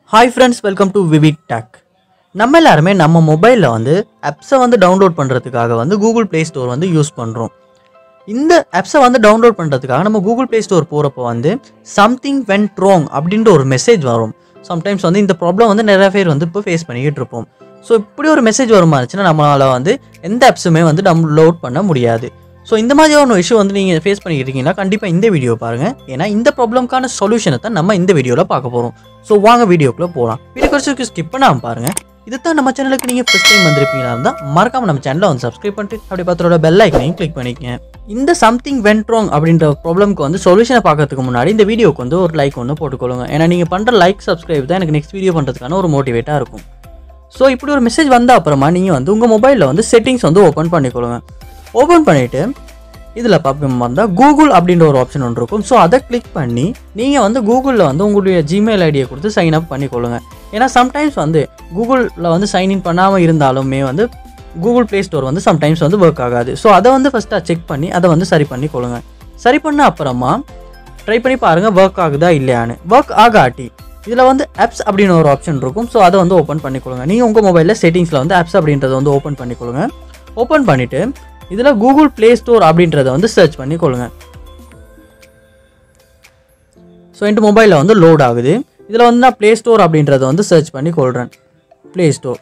hi friends welcome to Vivid Take நம்ம எல்லாருமே நம்ம மொபைலில் வந்து ஆப்ஸை வந்து டவுன்லோட் பண்ணுறதுக்காக வந்து கூகுள் ப்ளே ஸ்டோர் வந்து யூஸ் பண்ணுறோம் இந்த ஆப்ஸை வந்து டவுன்லோட் பண்ணுறதுக்காக நம்ம கூகுள் ப்ளே ஸ்டோர் போகிறப்போ வந்து சம்திங் வென்ட் wrong அப்படின்ற ஒரு மெசேஜ் வரும் சம்டைம்ஸ் வந்து இந்த ப்ராப்ளம் வந்து நிறைய பேர் வந்து இப்போ ஃபேஸ் பண்ணிக்கிட்டு இருப்போம் ஸோ இப்படி ஒரு மெசேஜ் வருமா இருந்துச்சுன்னா நம்மளால் வந்து எந்த ஆப்ஸுமே வந்து டவுன்லோட் பண்ண முடியாது ஸோ இந்த மாதிரியான இஷ்யூ வந்து நீங்கள் ஃபேஸ் பண்ணிக்கிட்டு இருக்கீங்கன்னா கண்டிப்பாக இந்த வீடியோ பாருங்கள் ஏன்னா இந்த ப்ராப்ளம்க்கான சொல்யூஷனை தான் நம்ம இந்த வீடியோவில் பார்க்க போகிறோம் ஸோ வாங்க வீடியோக்குள்ளே போகலாம் வீடியோ குறிச்சு ஸ்கிப் பண்ணாமல் பாருங்கள் இதுதான் நம்ம சேனலுக்கு நீங்கள் ஃபஸ்ட் டைம் வந்திருப்பீங்களா இருந்தால் மறக்காம நம்ம சேனலை வந்து சப்ஸ்கிரைப் பண்ணிட்டு அப்படி பார்த்தோட பெல் ஐக்கனையும் கிளிக் பண்ணிக்கங்க இந்த சம்திங் வென்ட் wrong அப்படின்ற ப்ராப்ளம்க்கு வந்து சொல்யூஷனை பார்க்கறதுக்கு முன்னாடி இந்த வீடியோக்கு வந்து ஒரு லைக் ஒன்று போட்டுக்கொள்ளுங்க ஏன்னா நீங்கள் பண்ணுற லைக் சப்ஸ்கிரைப் தான் எனக்கு நெக்ஸ்ட் வீடியோ பண்ணுறதுக்கான ஒரு மோட்டிவேட்டாக இருக்கும் ஸோ இப்படி ஒரு மெசேஜ் வந்த அப்புறமா நீங்கள் வந்து உங்கள் மொபைலில் வந்து செட்டிங்ஸ் வந்து ஓப்பன் பண்ணிக்கொள்ளுங்க ஓப்பன் பண்ணிவிட்டு இதில் பார்க்கும் வந்தால் கூகுள் அப்படின்ற ஒரு ஆப்ஷன் ஒன்று இருக்கும் ஸோ அதை கிளிக் பண்ணி நீங்கள் வந்து கூகுளில் வந்து உங்களுடைய ஜிமெயில் ஐடியை கொடுத்து சைன் அப் பண்ணிக்கொள்ளுங்க ஏன்னா சம்டைம்ஸ் வந்து கூகுளில் வந்து சைன் இன் பண்ணாமல் இருந்தாலுமே வந்து கூகுள் ப்ளே ஸ்டோர் வந்து சம்டைம்ஸ் வந்து ஒர்க் ஆகாது ஸோ அதை வந்து ஃபஸ்ட்டாக செக் பண்ணி அதை வந்து சரி பண்ணி கொள்ளுங்க சரி பண்ண அப்புறமா ட்ரை பண்ணி பாருங்கள் ஒர்க் ஆகுதா இல்லையான்னு ஒர்க் ஆகாட்டி இதில் வந்து ஆப்ஸ் அப்படின்னு ஒரு ஆப்ஷன் இருக்கும் ஸோ அதை வந்து ஓப்பன் பண்ணிக்கொள்ளுங்க நீங்கள் உங்கள் மொபைலில் செட்டிங்ஸில் வந்து ஆப்ஸ் அப்படின்றத வந்து ஓப்பன் பண்ணிக்கொள்ளுங்க ஓப்பன் பண்ணிவிட்டு இதில் கூகுள் ப்ளே ஸ்டோர் அப்படின்றத வந்து சர்ச் பண்ணிக்கொள்ளுங்க ஸோ என் மொபைலில் வந்து லோட் ஆகுது இதில் வந்து நான் ப்ளே ஸ்டோர் அப்படின்றத வந்து சர்ச் பண்ணி கொள்கிறேன் ப்ளே ஸ்டோர்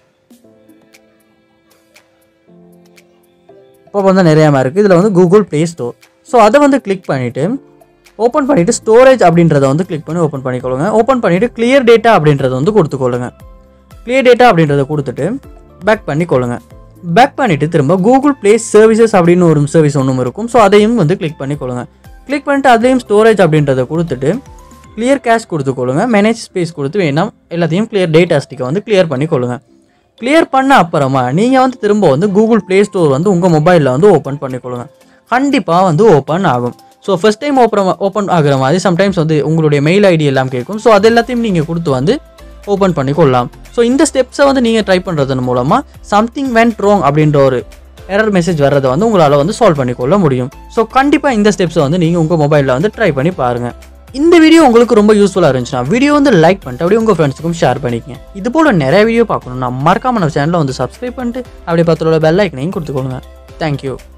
இப்போ வந்து நிறையாம இருக்குது இதில் வந்து கூகுள் ப்ளே ஸ்டோர் ஸோ அதை வந்து கிளிக் பண்ணிவிட்டு ஓப்பன் பண்ணிவிட்டு ஸ்டோரேஜ் அப்படின்றத வந்து கிளிக் பண்ணி ஓப்பன் பண்ணிக்கொள்ளுங்க ஓப்பன் பண்ணிவிட்டு கிளியர் டேட்டா அப்படின்றத வந்து கொடுத்துக்கொள்ளுங்க கிளியர் டேட்டா அப்படின்றத கொடுத்துட்டு பேக் பண்ணிக்கொள்ளுங்க பேக் பண்ணிவிட்டு திரும்ப கூகுள் ப்ளே சர்வீசஸ் அப்படின்னு ஒரு சர்வீஸ் ஒன்றும் இருக்கும் ஸோ அதையும் வந்து கிளிக் பண்ணிக்கொள்ளுங்க கிளிக் பண்ணிட்டு அதுலேயும் ஸ்டோரேஜ் அப்படின்றத கொடுத்துட்டு கிளியர் கேஷ் கொடுத்துக்கொள்ளுங்க மேனேஜ் ஸ்பேஸ் கொடுத்து வேணாம் எல்லாத்தையும் கிளியர் டேட்டா ஸ்டிக்கை வந்து கிளியர் பண்ணிக்கொள்ளுங்க கிளியர் பண்ண அப்புறமா நீங்கள் வந்து திரும்ப வந்து கூகுள் ப்ளே ஸ்டோர் வந்து உங்கள் மொபைலில் வந்து ஓப்பன் பண்ணிக்கொள்ளுங்க கண்டிப்பாக வந்து ஓப்பன் ஆகும் so first time open open ஆகுற மாதிரி சம்டைம்ஸ் வந்து உங்களுடைய மெயில் ஐடி எல்லாம் கேட்கும் ஸோ அது எல்லாத்தையும் நீங்கள் கொடுத்து வந்து ஓப்பன் பண்ணிக்கொள்ளலாம் ஸோ இந்த ஸ்டெப்ஸை வந்து நீங்கள் ட்ரை பண்ணுறதன் மூலமாக சம்திங் வென்ட் wrong அப்படின்ற ஒரு எரர் மெசேஜ் வர்றதை வந்து உங்களால் வந்து சால்வ் பண்ணிக்கொள்ள முடியும் ஸோ கண்டிப்பாக இந்த ஸ்டெப்ஸை வந்து நீங்கள் உங்கள் மொபைலில் வந்து ட்ரை பண்ணி பாருங்கள் இந்த வீடியோ உங்களுக்கு ரொம்ப யூஸ்ஃபுல்லாக இருந்துச்சுன்னா வீடியோ வந்து லைக் பண்ணிட்டு அப்படியே உங்கள் ஃப்ரெண்ட்ஸுக்கும் ஷேர் பண்ணிக்கங்க இது போல் நிறைய வீடியோ பார்க்கணும்னா மறக்காம நம்ம சேனலை வந்து சப்ஸ்கிரைப் பண்ணிட்டு அப்படியே பத்தோட பெல் ஐக்கனையும் கொடுத்துக்கோங்க தேங்க்யூ